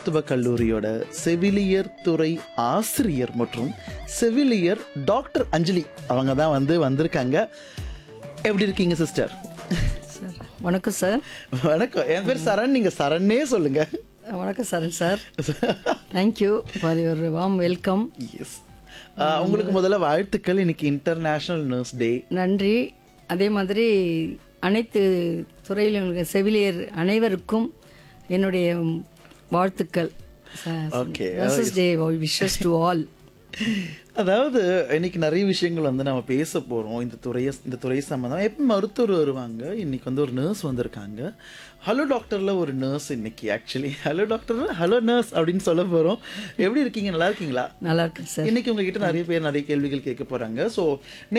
மருத்துவக் கல்லூரியோட செவிலியர் துறை ஆசிரியர் மற்றும் செவிலியர் டாக்டர் அஞ்சலி அவங்க தான் வந்து வந்திருக்காங்க எப்படி இருக்கீங்க சிஸ்டர் சார் வணக்கம் சார் வணக்கம் என் பேர் சரண் நீங்க சரண்ணே சொல்லுங்க வணக்கம் Saran sir thank you for your warm welcome yes உங்களுக்கு முதல்ல வாழ்த்துக்கள் இன்னைக்கு இன்டர்நேஷனல் நர்ஸ் டே நன்றி அதே மாதிரி அனைத்து துறையிலும் உள்ள செவிலியர் அனைவருக்கும் என்னுடைய வாழ்த்துக்கள் Okay. Day wishes to all அதாவது இன்னைக்கு நிறைய விஷயங்கள் வந்து நம்ம பேச போறோம் இந்த துறையை இந்த துறை சம்மந்தம் எப்போ மருத்துவர் வருவாங்க இன்னைக்கு வந்து ஒரு நர்ஸ் வந்திருக்காங்க ஹலோ டாக்டர்ல ஒரு நர்ஸ் இன்னைக்கு actually hello doctor hello nurse அப்படின்னு சொல்ல போறோம் எப்படி இருக்கீங்க நல்லா இருக்கீங்களா நல்லா இருக்கு சார் இன்னைக்கு உங்ககிட்ட நிறைய பேர் நிறைய கேள்விகள் கேட்க போறாங்க ஸோ